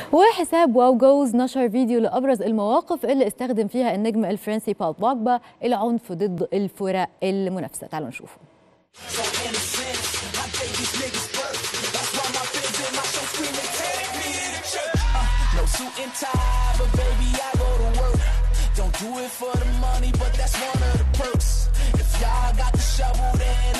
وحساب واو جوز نشر فيديو لأبرز المواقف اللي استخدم فيها النجم الفرنسي بول بوجبا العنف ضد الفرق المنافسة تعالوا نشوفه No suit and tie, but baby, I go to work. Don't do it for the money, but that's one of the perks. If y'all got the shovel, then